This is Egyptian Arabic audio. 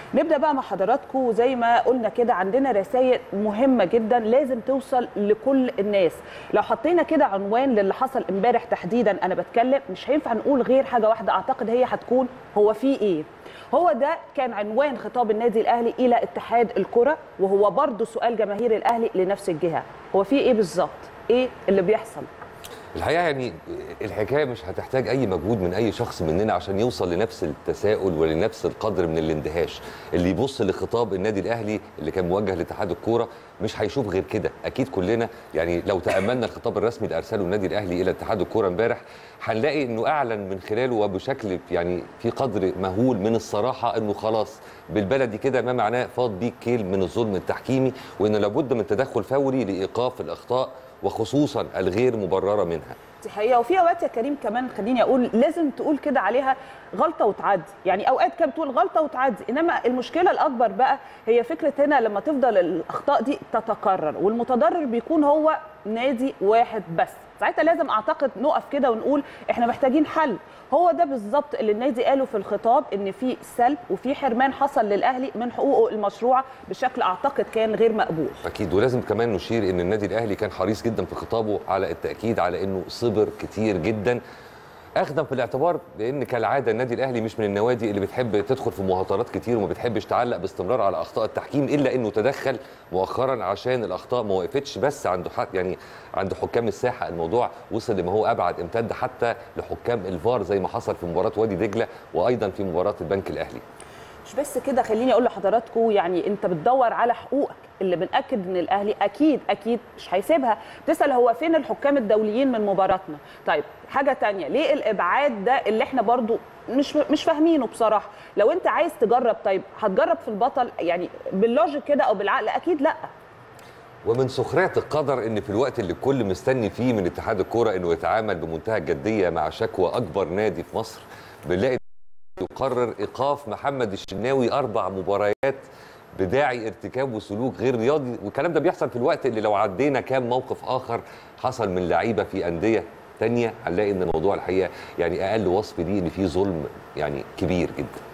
نبدا بقى مع حضراتكم زي ما قلنا كده عندنا رسائل مهمه جدا لازم توصل لكل الناس لو حطينا كده عنوان للي حصل امبارح تحديدا انا بتكلم مش هينفع نقول غير حاجه واحده اعتقد هي هتكون هو في ايه هو ده كان عنوان خطاب النادي الاهلي الى اتحاد الكره وهو برضه سؤال جماهير الاهلي لنفس الجهه هو في ايه بالظبط ايه اللي بيحصل الحقيقه يعني الحكايه مش هتحتاج اي مجهود من اي شخص مننا عشان يوصل لنفس التساؤل ولنفس القدر من الاندهاش اللي يبص لخطاب النادي الاهلي اللي كان موجه لاتحاد الكوره مش هيشوف غير كده اكيد كلنا يعني لو تاملنا الخطاب الرسمي اللي ارسله النادي الاهلي الى اتحاد الكوره امبارح هنلاقي انه اعلن من خلاله وبشكل يعني في قدر مهول من الصراحه انه خلاص بالبلدي كده ما معناه فاض بيك كيل من الظلم التحكيمي وان لابد من تدخل فوري لايقاف الاخطاء وخصوصا الغير مبرره منها دي حقيقه وفي اوقات يا كريم كمان خليني اقول لازم تقول كده عليها غلطه وتعدي يعني اوقات كده بتقول غلطه وتعدي انما المشكله الاكبر بقى هي فكره هنا لما تفضل الاخطاء دي تتكرر والمتضرر بيكون هو نادي واحد بس ساعتها لازم اعتقد نقف كده ونقول احنا محتاجين حل هو ده بالظبط اللي النادي قاله في الخطاب ان في سلب وفي حرمان حصل للاهلي من حقوقه المشروعه بشكل اعتقد كان غير مقبول اكيد ولازم كمان نشير ان النادي الاهلي كان حريص جدا في خطابه على التاكيد على انه صبر كتير جدا اخذا في الاعتبار بان كالعاده النادي الاهلي مش من النوادي اللي بتحب تدخل في مهاترات كتير وما بتحبش تعلق باستمرار على اخطاء التحكيم الا انه تدخل مؤخرا عشان الاخطاء ما وقفتش بس عند حق يعني عند حكام الساحه الموضوع وصل لما هو ابعد امتد حتى لحكام الفار زي ما حصل في مباراه وادي دجله وايضا في مباراه البنك الاهلي مش بس كده خليني اقول لحضراتكم يعني انت بتدور على حقوقك اللي بناكد ان الاهلي اكيد اكيد مش هيسيبها بتسال هو فين الحكام الدوليين من مباراتنا طيب حاجه تانية ليه الابعاد ده اللي احنا برضو مش مش فاهمينه بصراحه لو انت عايز تجرب طيب هتجرب في البطل يعني باللوجيك كده او بالعقل اكيد لا ومن سخريه القدر ان في الوقت اللي الكل مستني فيه من اتحاد الكوره انه يتعامل بمنتهى الجديه مع شكوى اكبر نادي في مصر بنلاقي يقرر ايقاف محمد الشناوي اربع مباريات بداعي ارتكابه سلوك غير رياضي والكلام ده بيحصل في الوقت اللي لو عدينا كام موقف اخر حصل من لعيبه في انديه تانية هنلاقي ان الموضوع الحقيقه يعني اقل وصف ليه ان في ظلم يعني كبير جدا